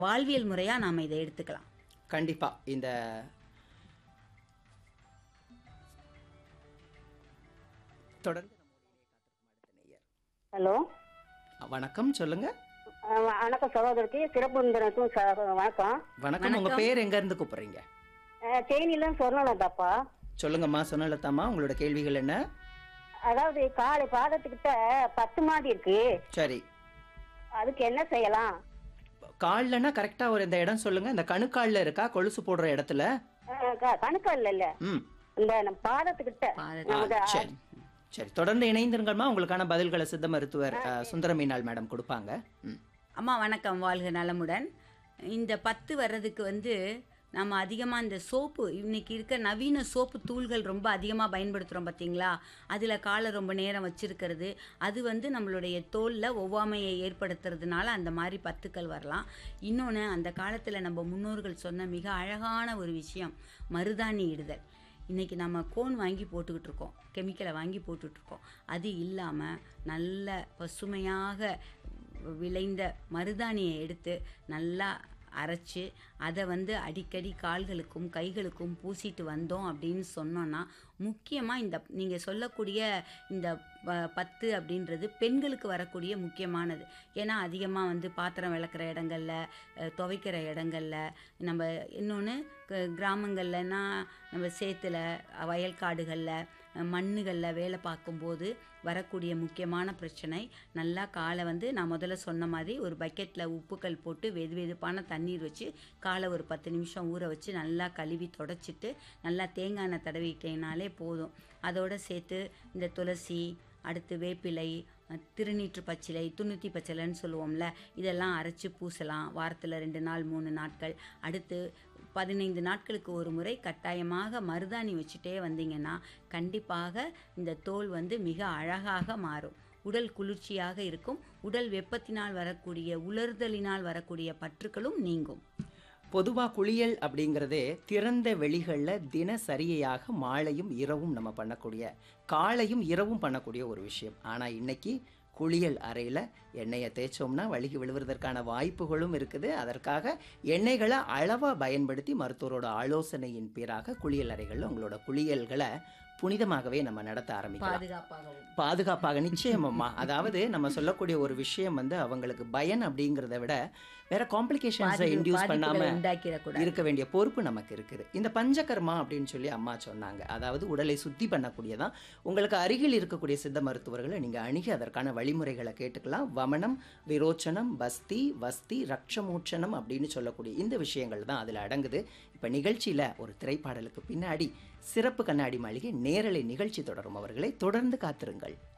வாழ்வியல் முறையா நாம இதை எடுத்துக்கலாம் கண்டிப்பா இந்த தொடர்ந்து ஹலோ வணக்கம் சொல்லுங்க அஹ் வ- வணக்கம் சகோதரருக்கு சிறப்பு நிறுவனத்துக்கும் ச- வணக்கம் வணக்கம் உங்க வணக்கம். பேர் எங்க இருந்து கூப்பிடுறீங்க அஹ் தேனியில சொர்ணலதாப்பா சொல்லுங்கம்மா சொன்னலத்தாம்மா உங்களோட கேள்விகள் என்ன அதாவது காலை பாதத்துக்கிட்ட பத்து மாதிரி இருக்கு சரி அதுக்கு என்ன செய்யலாம் கால்லனா கரெக்டா ஒரு இந்த இடம் சொல்லுங்க இந்த கணுக்கால்ல இருக்கா கொலுசு போடுற இடத்துல அஹ் க- கணுக்கல்ல இல்ல ம் இந்த நம்ம பாதத்துக்கிட்ட பாதத்து- ஆ, நமது சரி சரி தொடர்ந்து இணைந்திருங்கம்மா உங்களுக்கான பதில்களை சித்த மருத்துவர் அஹ், சுந்தர மீனாள் மேடம் கொடுப்பாங்க ம் அம்மா வணக்கம் வாழ்க நலமுடன் இந்த பத்து வர்றதுக்கு வந்து நம்ம அதிகமாக இந்த சோப்பு இன்னைக்கு இருக்க நவீன சோப்பு தூள்கள் ரொம்ப அதிகமாக பயன்படுத்துகிறோம் பார்த்தீங்களா அதில் காலை ரொம்ப நேரம் வச்சிருக்கிறது அது வந்து நம்மளுடைய தோலில் ஒவ்வாமையை ஏற்படுத்துறதுனால அந்த மாதிரி பத்துக்கள் வரலாம் இன்னொன்று அந்த காலத்தில் நம்ம முன்னோர்கள் சொன்ன மிக அழகான ஒரு விஷயம் மருதாணி இடுதல் இன்றைக்கி நம்ம கோன் வாங்கி போட்டுக்கிட்டு இருக்கோம் கெமிக்கலை வாங்கி போட்டுட்ருக்கோம் அது இல்லாமல் நல்ல பசுமையாக விளைந்த மருதாணியை எடுத்து நல்லா அரைச்சு அதை வந்து அடிக்கடி கால்களுக்கும் கைகளுக்கும் பூசிட்டு வந்தோம் அப்படின்னு சொன்னோன்னா முக்கியமாக இந்த நீங்கள் சொல்லக்கூடிய இந்த ப- பத்து அப்படின்றது பெண்களுக்கு வரக்கூடிய முக்கியமானது ஏன்னா அதிகமாக வந்து பாத்திரம் விளக்குற இடங்கள்ல அஹ், துவைக்கிற இடங்கள்ல நம்ம இன்னொன்று கிராமங்கள்லனா நம்ம சேத்துல வயல்காடுகளில் மண்ணுகளில் வேலை பார்க்கும்போது வரக்கூடிய முக்கியமான பிரச்சனை நல்லா காலை வந்து நான் முதல்ல சொன்ன மாதிரி ஒரு பக்கெட்டில் உப்புக்கள் போட்டு வெது வெதுப்பான தண்ணீர் வச்சு காலை ஒரு பத்து நிமிஷம் ஊற வச்சு நல்லா கழுவி தொடச்சிட்டு நல்லா தேங்காய் எண்ணெய் தடவிட்டேனாலே போதும் அதோட சேர்த்து இந்த துளசி அடுத்து வேப்பிலை அஹ், திருநீற்று பச்சிலை துண்ணூற்றி பச்சிலைன்னு சொல்லுவோம்ல இதெல்லாம் அரைச்சி பூசலாம் வாரத்தில் ரெண்டு நாள் மூணு நாட்கள் அடுத்து பதினைந்து நாட்களுக்கு ஒரு முறை கட்டாயமாக மருதாணி வச்சுட்டே வந்தீங்கன்னா கண்டிப்பாக இந்த தோல் வந்து மிக அழகாக மாறும் உடல் குளிர்ச்சியாக இருக்கும் உடல் வெப்பத்தினால் வரக்கூடிய உலர்தலினால் வரக்கூடிய பற்றுக்களும் நீங்கும் பொதுவா குளியல் அப்படிங்கிறதே திறந்த வெளிகளில் தினசரியாக மாலையும் இரவும் நம்ம பண்ணக்கூடிய காலையும் இரவும் பண்ணக்கூடிய ஒரு விஷயம் ஆனா இன்னைக்கு குளியல் அறையில் எண்ணெயை தேய்ச்சோம்னா வழுகி விழுவதற்கான வாய்ப்புகளும் இருக்குது அதற்காக எண்ணெய்களை அளவாக பயன்படுத்தி மருத்துவரோட ஆலோசனையின் பேராக குளியல் அறைகளில் உங்களோட குளியல்களை புனிதமாகவே நம்ம நடத்த ஆரம்பிக்கலாம் பாதுகாப்பாகவும் பாதுகாப்பாக நிச்சயமம்மா அதாவது நம்ம சொல்லக்கூடிய ஒரு விஷயம் வந்து அவங்களுக்கு பயன் அப்படிங்கிறத விட வேற காம்ப்ளிகேஷன்ஸை இன்டியூஸ் பண்ணாம உண்டாக்கிடக்கூடாது இருக்க வேண்டிய பொறுப்பு நமக்கு இருக்குது இந்த பஞ்சகர்மா அப்படின்னு சொல்லி அம்மா சொன்னாங்க அதாவது உடலை சுத்தி பண்ணக்கூடியதான் உங்களுக்கு அருகில் இருக்கக்கூடிய சித்த மருத்துவர்களை நீங்க அணுகி அதற்கான வழிமுறைகளை கேட்டுக்கலாம் வமனம் விரோச்சனம் பஸ்தி வஸ்தி ரக்ஷமோச்சனம் அப்படின்னு சொல்லக்கூடிய இந்த விஷயங்கள் தான் அதில் அடங்குது இப்போ நிகழ்ச்சியில ஒரு திரைப்பாடலுக்கு பின்னாடி சிறப்பு கண்ணாடி மாளிகை நேரலை நிகழ்ச்சி தொடரும் அவர்களை தொடர்ந்து காத்திருங்கள்